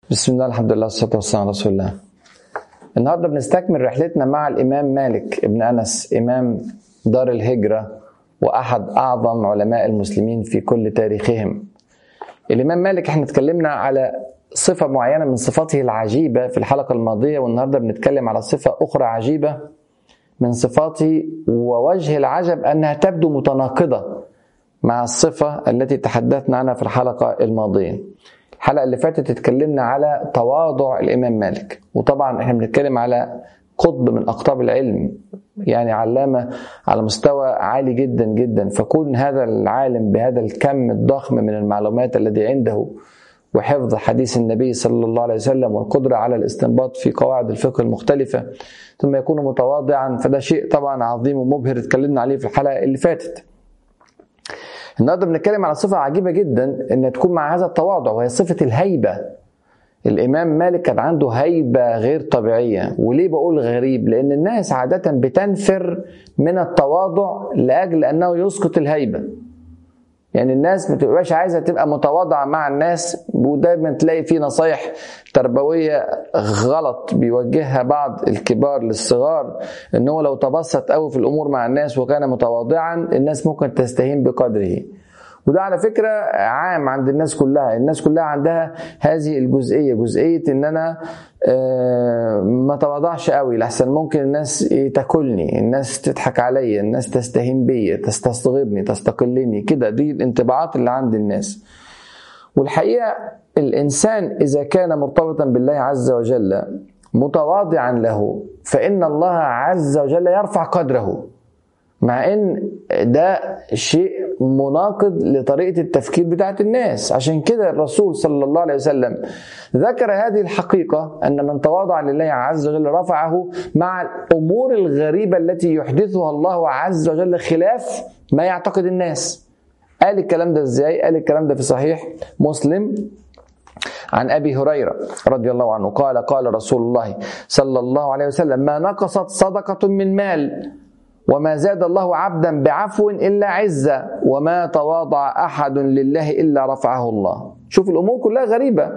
بسم الله الحمد لله والصلاة والسلام على رسول الله النهاردة بنستكمل رحلتنا مع الإمام مالك ابن أنس إمام دار الهجرة وأحد أعظم علماء المسلمين في كل تاريخهم الإمام مالك احنا اتكلمنا على صفة معينة من صفاته العجيبة في الحلقة الماضية والنهاردة بنتكلم على صفة أخرى عجيبة من صفاته ووجه العجب أنها تبدو متناقضة مع الصفة التي تحدثنا عنها في الحلقة الماضية الحلقة اللي فاتت اتكلمنا على تواضع الإمام مالك وطبعا احنا بنتكلم على قطب من أقطاب العلم يعني علامة على مستوى عالي جدا جدا فكون هذا العالم بهذا الكم الضخم من المعلومات الذي عنده وحفظ حديث النبي صلى الله عليه وسلم والقدرة على الاستنباط في قواعد الفقه المختلفة ثم يكون متواضعا فده شيء طبعا عظيم ومبهر اتكلمنا عليه في الحلقة اللي فاتت النهارده بنتكلم على صفة عجيبة جدا ان تكون مع هذا التواضع وهي صفة الهيبة الإمام مالك كان عنده هيبة غير طبيعية وليه بقول غريب لأن الناس عادة بتنفر من التواضع لأجل أنه يسقط الهيبة يعني الناس ما بتبقاش عايزه تبقى متواضعه مع الناس ودايما تلاقي في نصايح تربويه غلط بيوجهها بعض الكبار للصغار ان هو لو تبسط قوي في الامور مع الناس وكان متواضعا الناس ممكن تستهين بقدره وده على فكرة عام عند الناس كلها الناس كلها عندها هذه الجزئية جزئية ان انا ما تواضعش قوي لحسن ممكن الناس تاكلني الناس تضحك عليا الناس تستهين بيا تستصغرني تستقلني كده دي الانطباعات اللي عند الناس والحقيقة الإنسان إذا كان مرتبطا بالله عز وجل متواضعا له فإن الله عز وجل يرفع قدره مع ان ده شيء مناقض لطريقه التفكير بتاعت الناس عشان كده الرسول صلى الله عليه وسلم ذكر هذه الحقيقه ان من تواضع لله عز وجل رفعه مع الامور الغريبه التي يحدثها الله عز وجل خلاف ما يعتقد الناس قال الكلام ده ازاي قال الكلام ده في صحيح مسلم عن ابي هريره رضي الله عنه قال قال رسول الله صلى الله عليه وسلم ما نقصت صدقه من مال وما زاد الله عبدا بعفو الا عزه وما تواضع احد لله الا رفعه الله شوف الامور كلها غريبه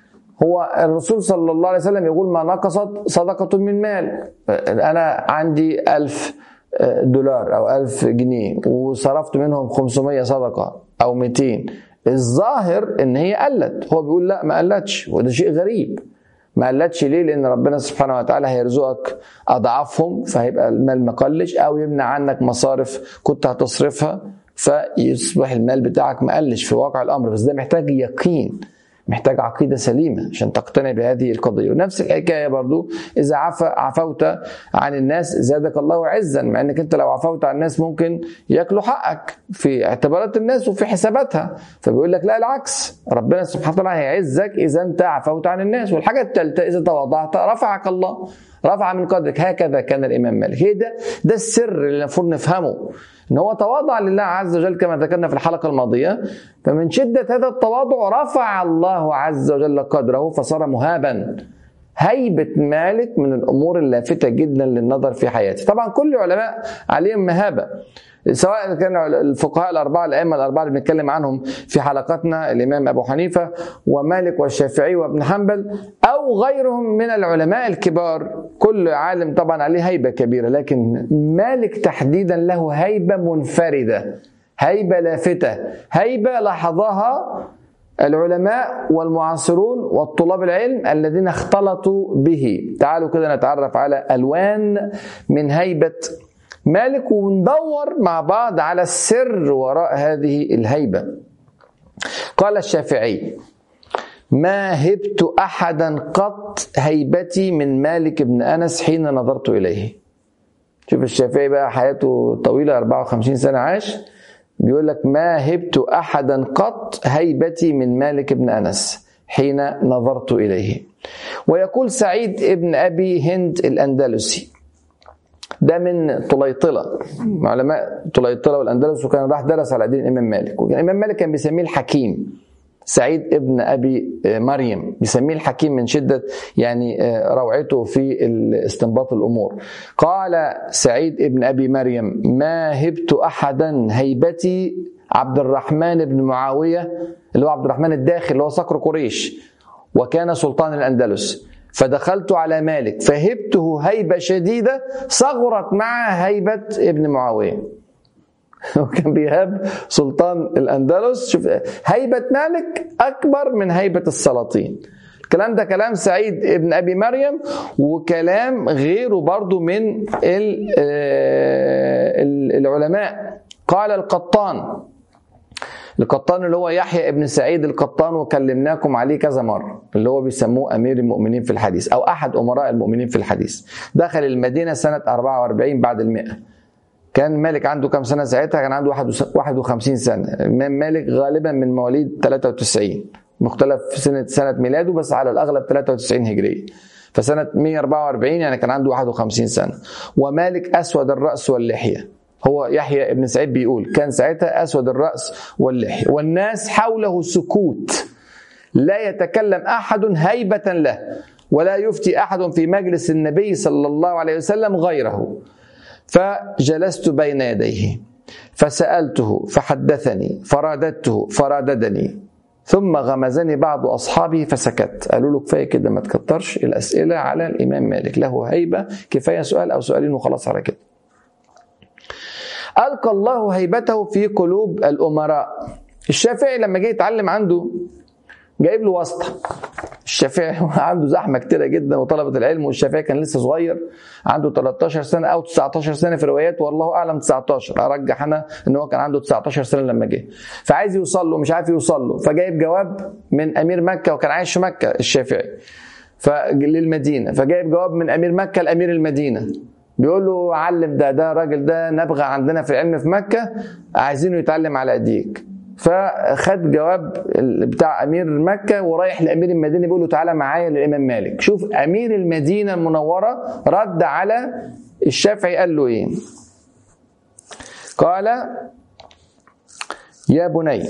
هو الرسول صلى الله عليه وسلم يقول ما نقصت صدقة من مال أنا عندي ألف دولار أو ألف جنيه وصرفت منهم 500 صدقة أو 200 الظاهر إن هي قلت هو بيقول لا ما قلتش وده شيء غريب ما قلتش ليه؟ لأن ربنا سبحانه وتعالى هيرزقك أضعافهم فهيبقى المال مقلش أو يمنع عنك مصارف كنت هتصرفها فيصبح المال بتاعك مقلش في واقع الأمر بس ده محتاج يقين محتاج عقيدة سليمة عشان تقتنع بهذه القضية ونفس الحكاية برضو إذا عف عفوت عن الناس زادك الله عزا مع أنك أنت لو عفوت عن الناس ممكن ياكلوا حقك في اعتبارات الناس وفي حساباتها فبيقول لك لا العكس ربنا سبحانه وتعالى هيعزك إذا أنت عفوت عن الناس والحاجة الثالثة إذا تواضعت رفعك الله رفع من قدرك هكذا كان الإمام مالك هي ده ده السر اللي المفروض نفهمه ان هو تواضع لله عز وجل كما ذكرنا في الحلقه الماضيه فمن شده هذا التواضع رفع الله عز وجل قدره فصار مهابا هيبة مالك من الأمور اللافتة جدا للنظر في حياته طبعا كل العلماء عليهم مهابة سواء كان الفقهاء الأربعة الأئمة الأربعة اللي بنتكلم عنهم في حلقاتنا الإمام أبو حنيفة ومالك والشافعي وابن حنبل أو غيرهم من العلماء الكبار كل عالم طبعا عليه هيبة كبيرة لكن مالك تحديدا له هيبة منفردة هيبة لافتة هيبة لاحظها العلماء والمعاصرون والطلاب العلم الذين اختلطوا به تعالوا كده نتعرف على ألوان من هيبة مالك وندور مع بعض على السر وراء هذه الهيبة قال الشافعي ما هبت أحدا قط هيبتي من مالك بن أنس حين نظرت إليه شوف الشافعي بقى حياته طويلة 54 سنة عاش بيقول لك ما هبت أحدا قط هيبتي من مالك بن أنس حين نظرت إليه ويقول سعيد ابن أبي هند الأندلسي ده من طليطلة علماء طليطلة والأندلس وكان راح درس على دين الإمام مالك والإمام مالك كان بيسميه الحكيم سعيد ابن ابي مريم بيسميه الحكيم من شده يعني روعته في استنباط الامور قال سعيد ابن ابي مريم ما هبت احدا هيبتي عبد الرحمن بن معاويه اللي هو عبد الرحمن الداخل اللي هو صقر قريش وكان سلطان الأندلس فدخلت على مالك فهبته هيبة شديدة صغرت مع هيبة ابن معاوية وكان بيهاب سلطان الأندلس شوف هيبة مالك أكبر من هيبة السلاطين الكلام ده كلام سعيد ابن ابي مريم وكلام غيره برضو من العلماء قال القطان القطان اللي هو يحيى ابن سعيد القطان وكلمناكم عليه كذا مرة اللي هو بيسموه أمير المؤمنين في الحديث أو أحد أمراء المؤمنين في الحديث دخل المدينة سنة 44 بعد المئة كان مالك عنده كم سنة ساعتها كان عنده 51 سنة الإمام مالك غالبا من مواليد 93 مختلف في سنة سنة ميلاده بس على الأغلب 93 هجرية فسنة 144 يعني كان عنده 51 سنة ومالك أسود الرأس واللحية هو يحيى ابن سعيد بيقول كان ساعتها أسود الرأس واللحية والناس حوله سكوت لا يتكلم أحد هيبة له ولا يفتي أحد في مجلس النبي صلى الله عليه وسلم غيره فجلست بين يديه فسألته فحدثني فراددته فراددني ثم غمزني بعض أصحابه فسكت قالوا له كفاية كده ما تكترش الأسئلة على الإمام مالك له هيبة كفاية سؤال أو سؤالين وخلاص على كده ألقى الله هيبته في قلوب الأمراء الشافعي لما جه يتعلم عنده جايب له واسطه الشافعي عنده زحمه كتيره جدا وطلبه العلم والشافعي كان لسه صغير عنده 13 سنه او 19 سنه في روايات والله اعلم 19 ارجح انا ان هو كان عنده 19 سنه لما جه فعايز يوصل له مش عارف يوصل له فجايب جواب من امير مكه وكان عايش في مكه الشافعي للمدينه فجايب جواب من امير مكه لامير المدينه بيقول له علم ده ده الراجل ده نبغى عندنا في العلم في مكه عايزينه يتعلم على ايديك فخد جواب بتاع امير مكه ورايح لامير المدينه بيقول له تعالى معايا للامام مالك شوف امير المدينه المنوره رد على الشافعي قال له ايه قال يا بني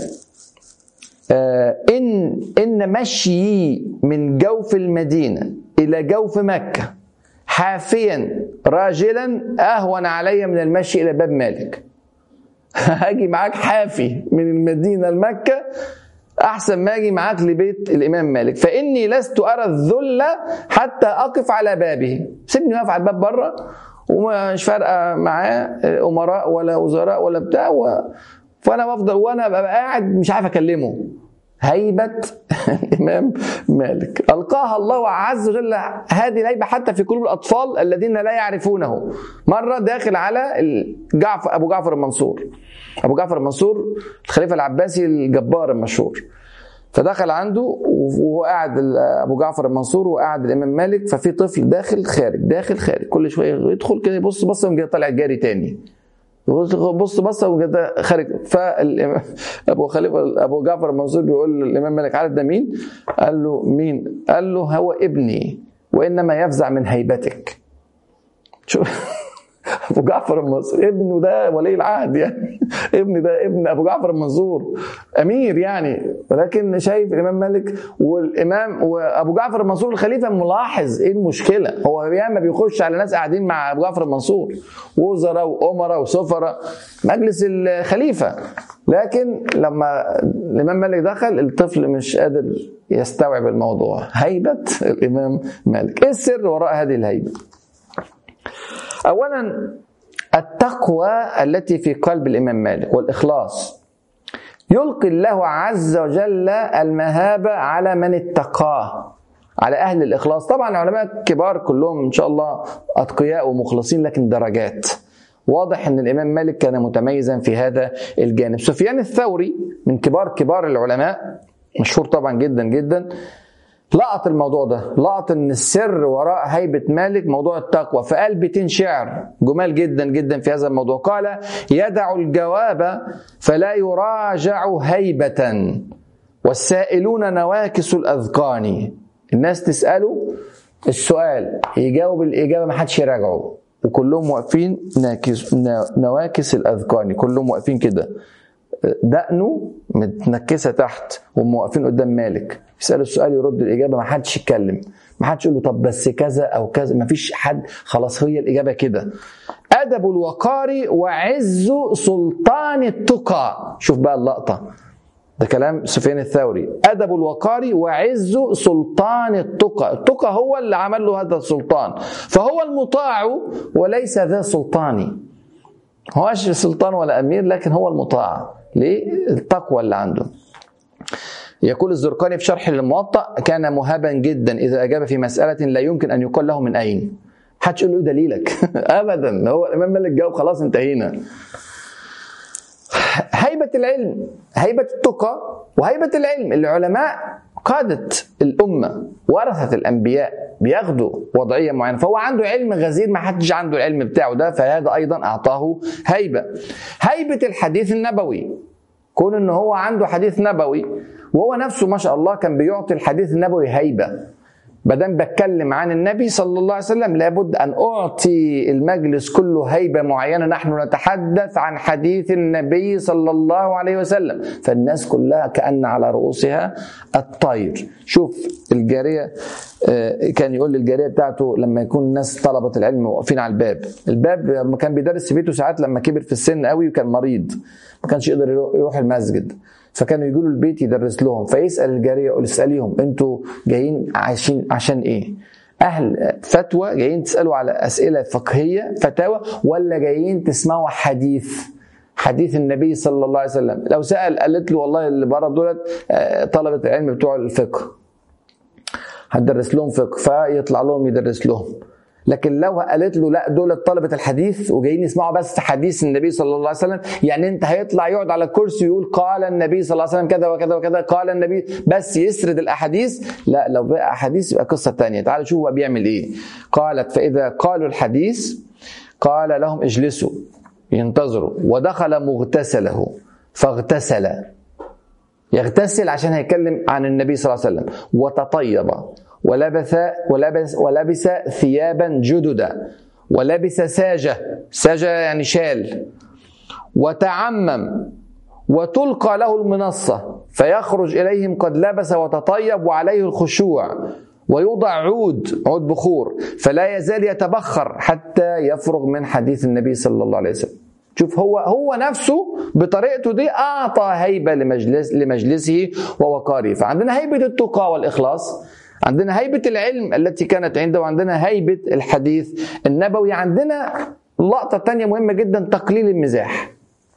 إن إن مشيي من جوف المدينة إلى جوف مكة حافيا راجلا أهون علي من المشي إلى باب مالك هاجي معاك حافي من المدينه لمكه احسن ما اجي معاك لبيت الامام مالك فاني لست ارى الذل حتى اقف على بابه سيبني واقف على الباب بره ومش فارقه معاه امراء ولا وزراء ولا بتاع و... فانا بفضل وانا ببقى قاعد مش عارف اكلمه هيبة الإمام مالك ألقاها الله عز وجل هذه الهيبة حتى في قلوب الأطفال الذين لا يعرفونه مرة داخل على جعفر أبو جعفر المنصور أبو جعفر المنصور الخليفة العباسي الجبار المشهور فدخل عنده وهو قاعد ابو جعفر المنصور وقاعد الامام مالك ففي طفل داخل خارج داخل خارج كل شويه يدخل كده يبص بصه ويجي طالع جاري تاني بص بصه وكده خارج فابو خليفه ابو جعفر المنصور بيقول للامام مالك عارف ده مين؟ قال له مين؟ قال له هو ابني وانما يفزع من هيبتك شوف ابو جعفر المنصور ابنه ده ولي العهد يعني ابن ده ابن ابو جعفر المنصور امير يعني ولكن شايف الامام مالك والامام وابو جعفر المنصور الخليفه ملاحظ ايه المشكله هو ياما بيخش على ناس قاعدين مع ابو جعفر المنصور وزراء وامراء وسفراء مجلس الخليفه لكن لما الامام مالك دخل الطفل مش قادر يستوعب الموضوع هيبه الامام مالك ايه السر وراء هذه الهيبه اولا التقوى التي في قلب الامام مالك والاخلاص يلقي الله عز وجل المهابه على من اتقاه على اهل الاخلاص طبعا العلماء الكبار كلهم ان شاء الله اتقياء ومخلصين لكن درجات واضح ان الامام مالك كان متميزا في هذا الجانب سفيان الثوري من كبار كبار العلماء مشهور طبعا جدا جدا لقط الموضوع ده لقط ان السر وراء هيبة مالك موضوع التقوى فقال بيتين شعر جمال جدا جدا في هذا الموضوع قال يدع الجواب فلا يراجع هيبة والسائلون نواكس الأذقان الناس تسأله السؤال يجاوب الإجابة ما حدش يراجعه وكلهم واقفين ناكس نواكس الأذقان كلهم واقفين كده دقنه متنكسه تحت وهم واقفين قدام مالك يسال السؤال يرد الاجابه ما حدش يتكلم ما حدش يقول له طب بس كذا او كذا ما فيش حد خلاص هي الاجابه كده ادب الوقار وعز سلطان التقى شوف بقى اللقطه ده كلام سفيان الثوري أدب الوقار وعز سلطان التقى التقى هو اللي عمل له هذا السلطان فهو المطاع وليس ذا سلطان هوش سلطان ولا أمير لكن هو المطاع ليه التقوى اللي عنده يقول الزرقاني في شرح للموطأ كان مهابا جدا إذا أجاب في مسألة لا يمكن أن يقال له من أين حدش يقول له إيه دليلك أبدا هو الإمام مالك جاوب خلاص انتهينا هيبة العلم هيبة التقى وهيبة العلم العلماء قادة الأمة ورثة الأنبياء بياخدوا وضعية معينة فهو عنده علم غزير ما حدش عنده العلم بتاعه ده فهذا أيضا أعطاه هيبة هيبة الحديث النبوي كون ان هو عنده حديث نبوي وهو نفسه ما شاء الله كان بيعطي الحديث النبوي هيبه بدل بتكلم عن النبي صلى الله عليه وسلم لابد ان اعطي المجلس كله هيبه معينه نحن نتحدث عن حديث النبي صلى الله عليه وسلم فالناس كلها كان على رؤوسها الطير شوف الجاريه كان يقول للجاريه بتاعته لما يكون الناس طلبه العلم واقفين على الباب الباب لما كان بيدرس في بيته ساعات لما كبر في السن قوي وكان مريض ما كانش يقدر يروح المسجد فكانوا يجوا له البيت يدرس لهم فيسال الجاريه يقول اساليهم انتوا جايين عايشين عشان ايه؟ اهل فتوى جايين تسالوا على اسئله فقهيه فتاوى ولا جايين تسمعوا حديث حديث النبي صلى الله عليه وسلم لو سال قالت له والله اللي بره دولت طلبه العلم بتوع الفقه هتدرس لهم فقه فيطلع لهم يدرس لهم لكن لو قالت له لا دول طلبة الحديث وجايين يسمعوا بس حديث النبي صلى الله عليه وسلم يعني انت هيطلع يقعد على الكرسي ويقول قال النبي صلى الله عليه وسلم كذا وكذا وكذا قال النبي بس يسرد الاحاديث لا لو بقى احاديث يبقى قصة تانية تعالوا شوفوا هو بيعمل ايه قالت فاذا قالوا الحديث قال لهم اجلسوا ينتظروا ودخل مغتسله فاغتسل يغتسل عشان هيتكلم عن النبي صلى الله عليه وسلم وتطيب ولبس ولبس ولبس ثيابا جددا ولبس ساجة ساجة يعني شال وتعمم وتلقى له المنصة فيخرج إليهم قد لبس وتطيب وعليه الخشوع ويوضع عود عود بخور فلا يزال يتبخر حتى يفرغ من حديث النبي صلى الله عليه وسلم شوف هو هو نفسه بطريقته دي اعطى هيبه لمجلس لمجلسه ووقاره فعندنا هيبه التقى والاخلاص عندنا هيبة العلم التي كانت عنده وعندنا هيبة الحديث النبوي عندنا لقطة تانية مهمة جدا تقليل المزاح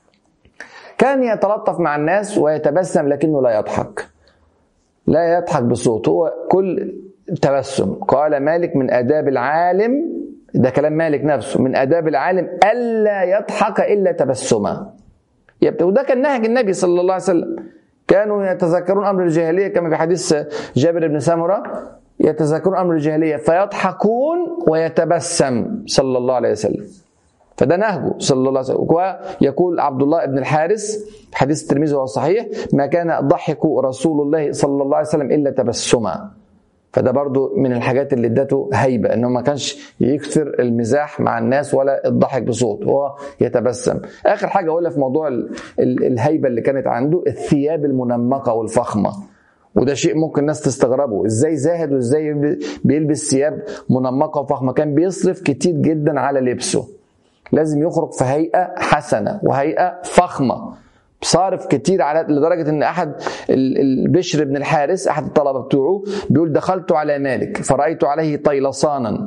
كان يتلطف مع الناس ويتبسم لكنه لا يضحك لا يضحك بصوت هو كل تبسم قال مالك من آداب العالم ده كلام مالك نفسه من آداب العالم ألا يضحك إلا تبسما وده كان نهج النبي صلى الله عليه وسلم كانوا يتذكرون امر الجاهليه كما في حديث جابر بن سمره يتذكرون امر الجاهليه فيضحكون ويتبسم صلى الله عليه وسلم فده نهجه صلى الله عليه وسلم ويقول عبد الله بن الحارث حديث الترمذي وهو صحيح ما كان ضحك رسول الله صلى الله عليه وسلم الا تبسما فده برضو من الحاجات اللي ادته هيبه انه ما كانش يكثر المزاح مع الناس ولا الضحك بصوت هو يتبسم اخر حاجه اقولها في موضوع ال ال الهيبه اللي كانت عنده الثياب المنمقه والفخمه وده شيء ممكن الناس تستغربه ازاي زاهد وازاي بيلبس ثياب منمقه وفخمه كان بيصرف كتير جدا على لبسه لازم يخرج في هيئه حسنه وهيئه فخمه صارف كتير على لدرجه ان احد البشر بن الحارث احد الطلبه بتوعه بيقول دخلت على مالك فرايت عليه طيلصانا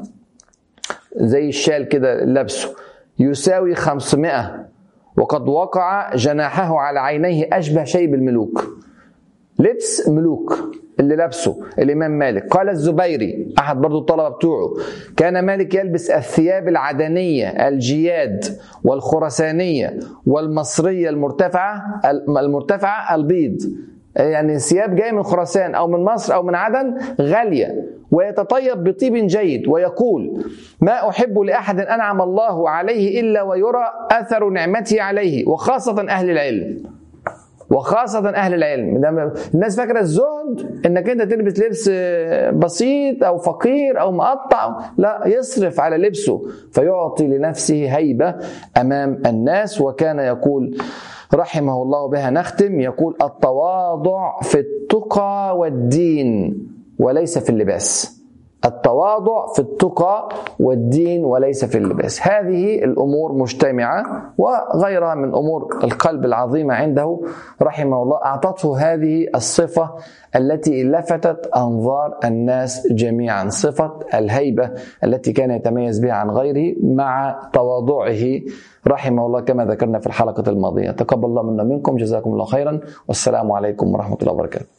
زي الشال كده لابسه يساوي 500 وقد وقع جناحه على عينيه اشبه شيء بالملوك لبس ملوك اللي لابسه الامام مالك قال الزبيري احد برضو الطلبه بتوعه كان مالك يلبس الثياب العدنيه الجياد والخرسانيه والمصريه المرتفعه المرتفعه البيض يعني ثياب جايه من خراسان او من مصر او من عدن غاليه ويتطيب بطيب جيد ويقول ما احب لاحد انعم الله عليه الا ويرى اثر نعمته عليه وخاصه اهل العلم وخاصة أهل العلم الناس فاكرة الزهد إنك أنت تلبس لبس بسيط أو فقير أو مقطع لا يصرف على لبسه فيعطي لنفسه هيبة أمام الناس وكان يقول رحمه الله بها نختم يقول التواضع في التقى والدين وليس في اللباس التواضع في التقى والدين وليس في اللباس هذه الامور مجتمعه وغيرها من امور القلب العظيمه عنده رحمه الله اعطته هذه الصفه التي لفتت انظار الناس جميعا صفه الهيبه التي كان يتميز بها عن غيره مع تواضعه رحمه الله كما ذكرنا في الحلقه الماضيه تقبل الله منا منكم جزاكم الله خيرا والسلام عليكم ورحمه الله وبركاته